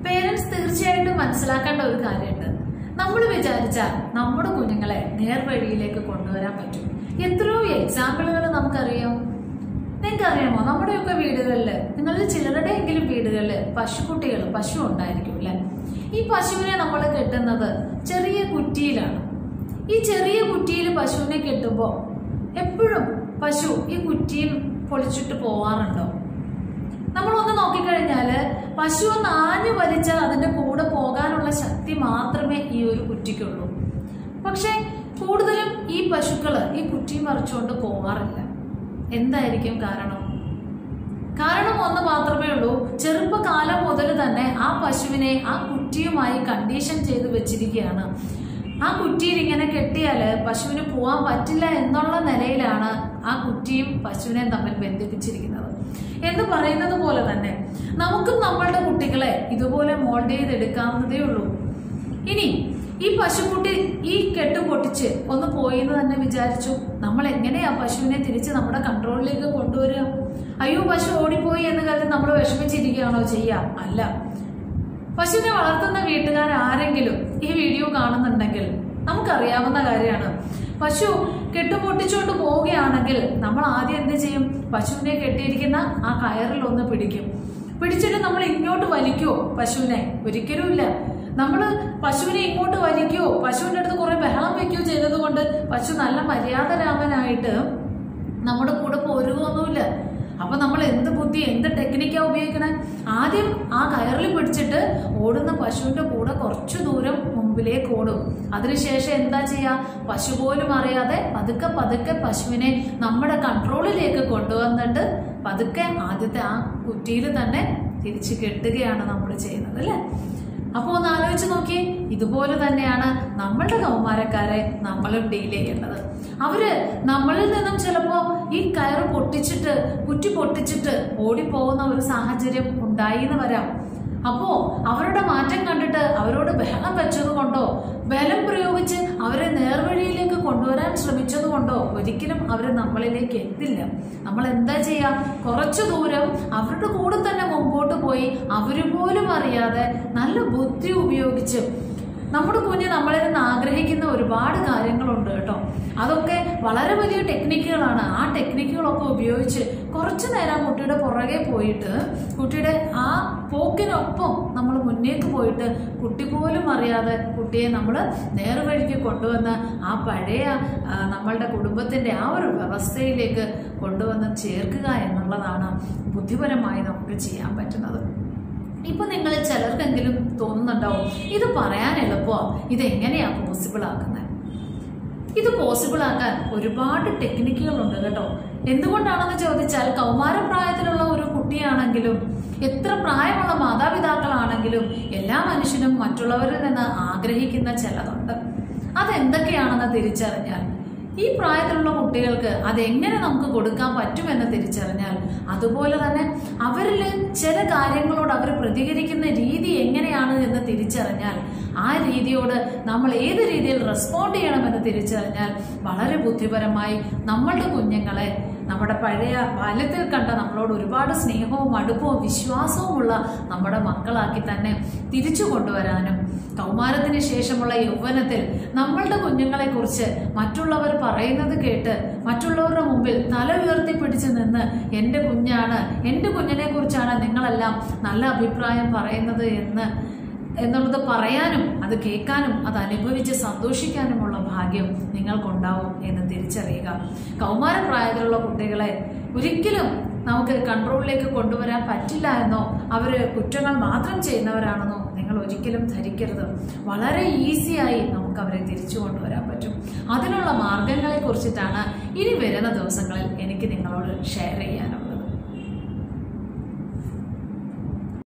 parents തീർച്ചയായിട്ടും മനസ്സിലാക്കേണ്ട ഒരു കാര്യമുണ്ട് നമ്മൾ വിചാരിച്ചാൽ നമ്മുടെ കുഞ്ഞുങ്ങളെ നേർവഴിയിലേക്ക് കൊണ്ടുവരാൻ പറ്റും എത്രയോ എക്സാമ്പിളുകൾ നമുക്കറിയാം നിങ്ങൾക്കറിയാമോ നമ്മുടെയൊക്കെ വീടുകളിൽ നിങ്ങളിൽ ചിലരുടെയെങ്കിലും വീടുകളിൽ പശുക്കുട്ടികൾ പശു ഉണ്ടായിരിക്കും അല്ലെ ഈ പശുവിനെ നമ്മൾ കെട്ടുന്നത് ചെറിയ കുറ്റിയിലാണ് ഈ ചെറിയ കുറ്റിയിൽ പശുവിനെ കെട്ടുമ്പോൾ എപ്പോഴും പശു ഈ കുറ്റിയിൽ പൊളിച്ചിട്ട് പോവാറുണ്ടോ നമ്മളൊന്ന് നോക്കിക്കഴിഞ്ഞാല് പശു ഒന്ന് ആഞ്ഞു വലിച്ചാൽ അതിന്റെ കൂടെ പോകാനുള്ള ശക്തി മാത്രമേ ഈ ഒരു കുറ്റിക്കുള്ളൂ പക്ഷെ കൂടുതലും ഈ പശുക്കള് ഈ കുറ്റി മറിച്ചുകൊണ്ട് പോകാറില്ല എന്തായിരിക്കും കാരണം കാരണം ഒന്ന് മാത്രമേ ഉള്ളൂ ചെറുപ്പകാലം മുതൽ തന്നെ ആ പശുവിനെ ആ കുറ്റിയുമായി കണ്ടീഷൻ ചെയ്ത് വെച്ചിരിക്കുകയാണ് ആ കുറ്റിയിൽ ഇങ്ങനെ കെട്ടിയാല് പശുവിന് പോകാൻ പറ്റില്ല എന്നുള്ള നിലയിലാണ് ആ കുറ്റിയും പശുവിനെയും തമ്മിൽ ബന്ധിപ്പിച്ചിരിക്കുന്നത് എന്ന് പറയുന്നത് പോലെ തന്നെ നമുക്കും നമ്മളുടെ കുട്ടികളെ ഇതുപോലെ മോൾഡ് ചെയ്തെടുക്കാവുന്നതേ ഉള്ളൂ ഇനി ഈ പശുക്കുട്ടി ഈ കെട്ട് പൊട്ടിച്ച് ഒന്ന് പോയി എന്ന് തന്നെ വിചാരിച്ചു നമ്മൾ എങ്ങനെയാ പശുവിനെ തിരിച്ച് നമ്മുടെ കൺട്രോളിലേക്ക് കൊണ്ടുവരിക അയ്യോ പശു ഓടിപ്പോയി എന്ന് കരുതി നമ്മൾ വിഷമിച്ചിരിക്കുകയാണോ ചെയ്യുക അല്ല പശുവിനെ വളർത്തുന്ന വീട്ടുകാർ ആരെങ്കിലും ഈ വീഡിയോ കാണുന്നുണ്ടെങ്കിൽ നമുക്കറിയാവുന്ന കാര്യമാണ് പശു കെട്ടുപൊട്ടിച്ചുകൊണ്ട് പോവുകയാണെങ്കിൽ നമ്മൾ ആദ്യം എന്ത് ചെയ്യും പശുവിനെ കെട്ടിയിരിക്കുന്ന ആ കയറിൽ ഒന്ന് പിടിക്കും പിടിച്ചിട്ട് നമ്മൾ ഇങ്ങോട്ട് വലിക്കുവോ പശുവിനെ ഒരിക്കലും ഇല്ല നമ്മൾ പശുവിനെ ഇങ്ങോട്ട് വലിക്കുകയോ പശുവിന്റെ അടുത്ത് കുറെ ബഹളം വെക്കുകയോ ചെയ്തത് കൊണ്ട് പശു നല്ല മര്യാദരാമനായിട്ട് നമ്മുടെ കൂടെ പോരുകയൊന്നുമില്ല അപ്പൊ നമ്മൾ എന്ത് ബുദ്ധി എന്ത് ടെക്നിക്കാ ഉപയോഗിക്കണേ ആദ്യം ആ കയറിൽ പിടിച്ചിട്ട് ഓടുന്ന പശുവിന്റെ കൂടെ കുറച്ചു ദൂരം മുമ്പിലേക്ക് ഓടും അതിനുശേഷം എന്താ ചെയ്യാ പശു പോലും അറിയാതെ പതുക്കെ പതുക്കെ പശുവിനെ നമ്മുടെ കൺട്രോളിലേക്ക് കൊണ്ടുവന്നിട്ട് പതുക്കെ ആദ്യത്തെ ആ കുറ്റിയിൽ തന്നെ തിരിച്ചു കെട്ടുകയാണ് നമ്മൾ ചെയ്യുന്നത് അല്ലേ അപ്പൊ ഒന്ന് ആലോചിച്ച് നോക്കി ഇതുപോലെ തന്നെയാണ് നമ്മളുടെ കൗമാരക്കാരെ നമ്മളും ഡീൽ ചെയ്യേണ്ടത് അവര് നമ്മളിൽ നിന്നും ചിലപ്പോ ഈ കയറ് പൊട്ടിച്ചിട്ട് കുറ്റി പൊട്ടിച്ചിട്ട് ഓടിപ്പോകുന്ന ഒരു സാഹചര്യം ഉണ്ടായി എന്ന് വരാം അപ്പോ അവരുടെ മാറ്റം കണ്ടിട്ട് അവരോട് ബഹളം വെച്ചത് കൊണ്ടോ ബലം പ്രയോഗിച്ച് അവരെ നേർവഴിയിലേക്ക് കൊണ്ടുവരാൻ ശ്രമിച്ചത് കൊണ്ടോ ഒരിക്കലും അവർ നമ്മളിലേക്ക് എത്തില്ല നമ്മൾ എന്താ ചെയ്യാ കുറച്ചു ദൂരം അവരുടെ കൂടെ തന്നെ മുമ്പോട്ട് പോയി അവര് പോലും അറിയാതെ നല്ല ബുദ്ധി ഉപയോഗിച്ച് നമ്മുടെ കുഞ്ഞ് നമ്മളിൽ നിന്ന് ആഗ്രഹിക്കുന്ന ഒരുപാട് കാര്യങ്ങളുണ്ട് കേട്ടോ അതൊക്കെ വളരെ വലിയ ടെക്നിക്കുകളാണ് ആ ടെക്നിക്കുകളൊക്കെ ഉപയോഗിച്ച് കുറച്ചു നേരം കുട്ടിയുടെ പുറകെ പോയിട്ട് കുട്ടിയുടെ ആ പോക്കിനൊപ്പം നമ്മൾ മുന്നേക്ക് പോയിട്ട് കുട്ടി പോലും അറിയാതെ കുട്ടിയെ നമ്മൾ നേർവഴിക്ക് കൊണ്ടുവന്ന് ആ പഴയ ആ, നമ്മളുടെ കുടുംബത്തിന്റെ ആ ഒരു വ്യവസ്ഥയിലേക്ക് കൊണ്ടുവന്ന് ചേർക്കുക എന്നുള്ളതാണ് ബുദ്ധിപരമായി നമുക്ക് ചെയ്യാൻ പറ്റുന്നത് ഇപ്പൊ നിങ്ങൾ ചിലർക്കെങ്കിലും തോന്നുന്നുണ്ടാവും ഇത് പറയാൻ എളുപ്പമോ ഇത് എങ്ങനെയാ പോസിബിൾ ആക്കുന്നത് ഇത് പോസിബിൾ ആക്കാൻ ഒരുപാട് ടെക്നിക്കുകളുണ്ട് കേട്ടോ എന്തുകൊണ്ടാണെന്ന് ചോദിച്ചാൽ കൗമാരപ്രായത്തിലുള്ള ഒരു കുട്ടിയാണെങ്കിലും എത്ര പ്രായമുള്ള മാതാപിതാക്കളാണെങ്കിലും എല്ലാ മനുഷ്യനും മറ്റുള്ളവരിൽ നിന്ന് ആഗ്രഹിക്കുന്ന ചിലതുണ്ട് അതെന്തൊക്കെയാണെന്ന് തിരിച്ചറിഞ്ഞാൽ ഈ പ്രായത്തിലുള്ള കുട്ടികൾക്ക് അതെങ്ങനെ നമുക്ക് കൊടുക്കാൻ പറ്റുമെന്ന് തിരിച്ചറിഞ്ഞാൽ അതുപോലെ തന്നെ അവരിൽ ചില കാര്യങ്ങളോട് അവർ പ്രതികരിക്കുന്ന രീതി എങ്ങനെയാണ് എന്ന് തിരിച്ചറിഞ്ഞാൽ ആ രീതിയോട് നമ്മൾ ഏത് രീതിയിൽ റെസ്പോണ്ട് ചെയ്യണമെന്ന് തിരിച്ചറിഞ്ഞാൽ വളരെ ബുദ്ധിപരമായി നമ്മളുടെ കുഞ്ഞുങ്ങളെ നമ്മുടെ പഴയ ബാല്യത്തിൽ കണ്ട നമ്മളോട് ഒരുപാട് സ്നേഹവും അടുപ്പവും വിശ്വാസവുമുള്ള നമ്മുടെ മക്കളാക്കി തന്നെ തിരിച്ചു കൊണ്ടുവരാനും കൗമാരത്തിന് ശേഷമുള്ള യൗവനത്തിൽ നമ്മളുടെ കുഞ്ഞുങ്ങളെ കുറിച്ച് മറ്റുള്ളവർ പറയുന്നത് കേട്ട് മറ്റുള്ളവരുടെ മുമ്പിൽ തല ഉയർത്തി പിടിച്ച് നിന്ന് എൻ്റെ കുഞ്ഞാണ് എൻ്റെ കുഞ്ഞിനെ കുറിച്ചാണ് നിങ്ങളെല്ലാം നല്ല അഭിപ്രായം പറയുന്നത് എന്ന് എന്നുള്ളത് പറയാനും അത് കേൾക്കാനും അത് അനുഭവിച്ച് സന്തോഷിക്കാനുമുള്ള ഭാഗ്യം നിങ്ങൾക്കുണ്ടാവും എന്ന് തിരിച്ചറിയുക കൗമാരപ്രായത്തിലുള്ള കുട്ടികളെ ഒരിക്കലും നമുക്ക് കൺട്രോളിലേക്ക് കൊണ്ടുവരാൻ പറ്റില്ല എന്നോ അവർ കുറ്റങ്ങൾ മാത്രം ചെയ്യുന്നവരാണെന്നോ നിങ്ങൾ ഒരിക്കലും ധരിക്കരുത് വളരെ ഈസിയായി നമുക്ക് അവരെ തിരിച്ചു കൊണ്ടുവരാൻ പറ്റും അതിനുള്ള മാർഗങ്ങളെ കുറിച്ചിട്ടാണ് ഇനി വരുന്ന ദിവസങ്ങളിൽ എനിക്ക് നിങ്ങളോട് ഷെയർ ചെയ്യാനുള്ളത്